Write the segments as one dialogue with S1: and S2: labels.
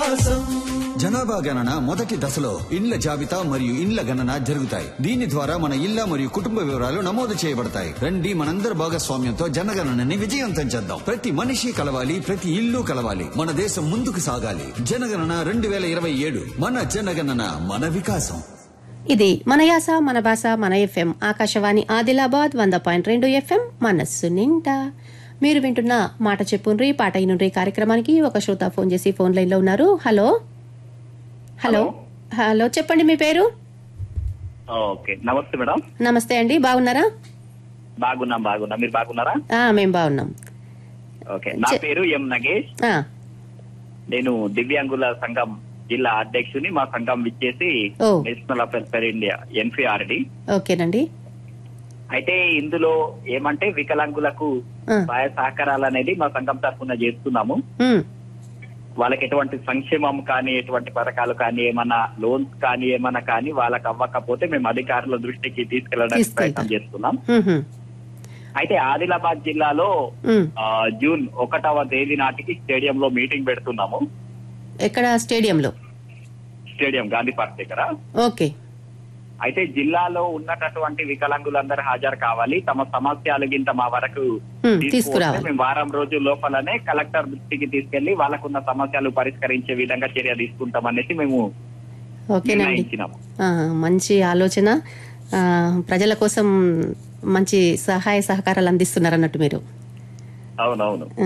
S1: జనాభా గణన మొదటి దశలో ఇండ్ల జాబితా మరియు ఇండ్ల గణన జరుగుతాయి దీని ద్వారా మన ఇళ్ల మరియు కుటుంబ వివరాలు నమోదు చేయబడతాయి రండి మనందరి భాగస్వామ్యంతో జనగణనని విజయవంతం చేద్దాం ప్రతి మనిషి కలవాలి ప్రతి ఇల్లు కలవాలి మన దేశం ముందుకు సాగాలి జనగణన రెండు వేల ఇరవై ఏడు మన జనగణన మన వికాసం
S2: ఇది మన యాస మన భాష మన ఎఫ్ఎం ఆకాశవాణి ఆదిలాబాద్ వంద పాయింట్ రెండు ఎఫ్ఎం మనస్సు నిండా మీరు వింటున్న మాట చెప్పుండ్రి పాట ఇనుండ్రి కార్యక్రమానికి ఒక శ్రోత ఫోన్ చేసి ఫోన్ లైన్ లో ఉన్నారు హలో హలో హలో చెప్పండి మీ పేరు
S3: ఓకే నమస్తే మేడం
S2: నమస్తే అండి బాగున్నారా
S3: బాగున్నాం బాగున్నాం మీరు బాగున్నారా
S2: ఆ, మేం బాగున్నాం
S3: ఓకే నా
S2: చె-
S3: పేరు ఎం నగేష్
S2: ఆ,
S3: నేను దివ్యాంగుల సంఘం జిల్లా అధ్యక్షుని మా సంఘం విచ్చేసి
S2: ఓ.
S3: నేషనల్ ఆఫ్ వెల్ఫేర్ ఇండియా ఎన్ఫిఆర్డి
S2: ఓకేనండి
S3: అయితే ఇందులో ఏమంటే వికలాంగులకు
S2: ఆ,
S3: సహాయ సహకారాలు అనేది మా సంఘం తరఫున చేస్తున్నాము
S2: ఉమ్,
S3: వాళ్ళకి ఎటువంటి సంక్షేమం కానీ ఎటువంటి పథకాలు కానీ ఏమన్నా లోన్స్ కానీ ఏమన్నా కానీ వాళ్ళకి అవ్వకపోతే మేము అధికారుల దృష్టికి తీసుకెళ్ళడానికి
S2: తీసుకెళ్తాం.
S3: ప్రయత్నం చేస్తున్నాం
S2: ఉహు,
S3: అయితే ఆదిలాబాద్ జిల్లాలో
S2: ఉమ్.
S3: ఆ, జూన్ ఒకటవ తేదీ నాటికి స్టేడియం లో మీటింగ్ పెడుతున్నాము
S2: ఎక్కడ స్టేడియంలో
S3: స్టేడియం గాంధీ పార్క్ దగ్గర
S2: ఓకే
S3: అయితే జిల్లాలో ఉన్నటువంటి వికలాంగులందరూ హాజరు కావాలి తమ సమస్యలు గింత మా వరకు
S2: హ్మ్,
S3: తీసుకువస్తే
S2: తీసుకురావాలి.
S3: మేము వారం రోజుల లోపలనే కలెక్టర్ దృష్టికి తీసుకెళ్లి వాళ్ళకున్న సమస్యలు పరిష్కరించే విధంగా చర్య తీసుకుంటామనేసి మేము
S2: ఓకేనండి
S3: నిర్ణయించినాము
S2: ఆ, మంచి ఆలోచన ఆ, ప్రజల కోసం మంచి సహాయ సహకారాలు అందిస్తున్నారు అన్నట్టు మీరు
S3: అవునవును
S2: ఆ,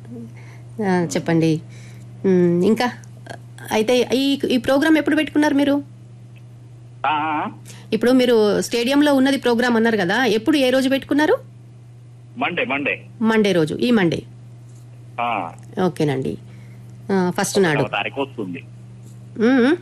S2: ఆ, చెప్పండి ఉమ్, ఇంకా అయితే ఈ ఈ ప్రోగ్రామ్ ఎప్పుడు పెట్టుకున్నారు మీరు
S3: ఆ,
S2: ఇప్పుడు మీరు స్టేడియంలో ఉన్నది ప్రోగ్రామ్ అన్నారు కదా ఎప్పుడు ఏ రోజు పెట్టుకున్నారు
S3: మండే మండే
S2: మండే రోజు ఈ మండే
S3: ఆ,
S2: ఓకేనండి ఆ, ఫస్ట్ నాడు
S3: ఒకటవ తారీఖు వస్తుంది
S2: ఉమ్,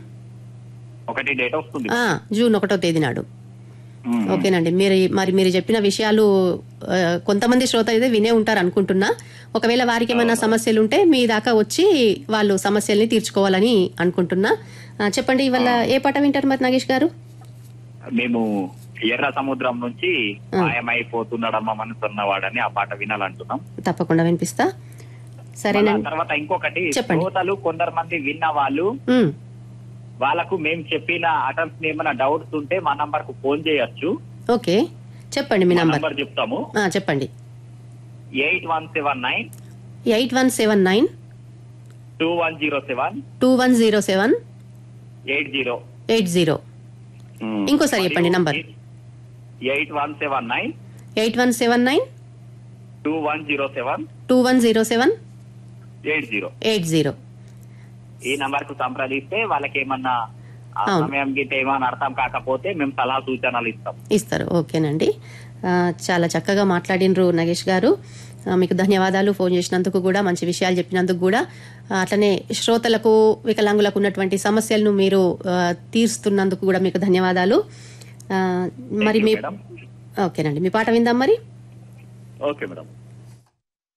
S3: ఒకటి డేట్ వస్తుంది
S2: ఆ, జూన్ ఒకటో తేదీ నాడు
S3: ఉమ్.
S2: ఓకేనండి మీరు మరి మీరు చెప్పిన విషయాలు ఆ, కొంతమంది శ్రోత అయితే వినే ఉంటారు అనుకుంటున్నా ఒకవేళ వారికి ఏమైనా సమస్యలు ఉంటే మీ దాకా వచ్చి వాళ్ళు సమస్యల్ని తీర్చుకోవాలని అనుకుంటున్నా ఆ, చెప్పండి ఇవాళ ఏ పాట వింటారు మరి నాగేష్ గారు
S3: మేము ఎర్ర సముద్రం నుంచి మాయమైపోతున్నాడమ్మ మనసు ఉన్నవాడని ఆ పాట వినాలంటున్నాం
S2: తప్పకుండా వినిపిస్తా
S3: మళ్ళా
S2: సరేనండి
S3: తర్వాత ఇంకొకటి
S2: చెప్పండి.
S3: శ్రోతలు కొందరు మంది విన్న వాళ్ళు
S2: ఉమ్,
S3: వాళ్ళకు మేము చెప్పిన అటెంప్ట్ ఏమైనా డౌట్స్ ఉంటే మా నంబర్ కు ఫోన్ చేయొచ్చు
S2: ఓకే చెప్పండి మీ
S3: మా
S2: నంబర్
S3: నంబర్ చెప్తాము
S2: ఆ, చెప్పండి
S3: eight one seven nine
S2: eight one seven nine
S3: two one zero seven
S2: two one zero seven
S3: eight zero
S2: eight zero ఇంకోసారి చెప్పండి number.
S3: Eight one seven nine
S2: eight one seven nine
S3: two one zero seven
S2: two one zero seven
S3: eight zero
S2: eight zero
S3: ఈ number కు సంప్రదిస్తే వాళ్ళకి ఏమన్నా ఆ
S2: అవును.
S3: సమయం గిట్ట ఏమైనా అర్థం కాకపోతే మేము సలహా సూచనలు ఇస్తాం
S2: ఇస్తారు ఓకేనండి ఆ, చాలా చక్కగా మాట్లాడినరు నగేష్ గారు ఆ, మీకు ధన్యవాదాలు ఫోన్ చేసినందుకు కూడా మంచి విషయాలు చెప్పినందుకు కూడా ఆ, అట్లనే శ్రోతలకు వికలాంగులకు ఉన్నటువంటి సమస్యలను మీరు ఆ, తీరుస్తున్నందుకు కూడా మీకు ధన్యవాదాలు ఆ, మరి
S3: Thank you,
S2: మీ
S3: madam.
S2: ఓకేనండి మీ పాట విందాం మరి
S3: ఓకే మేడం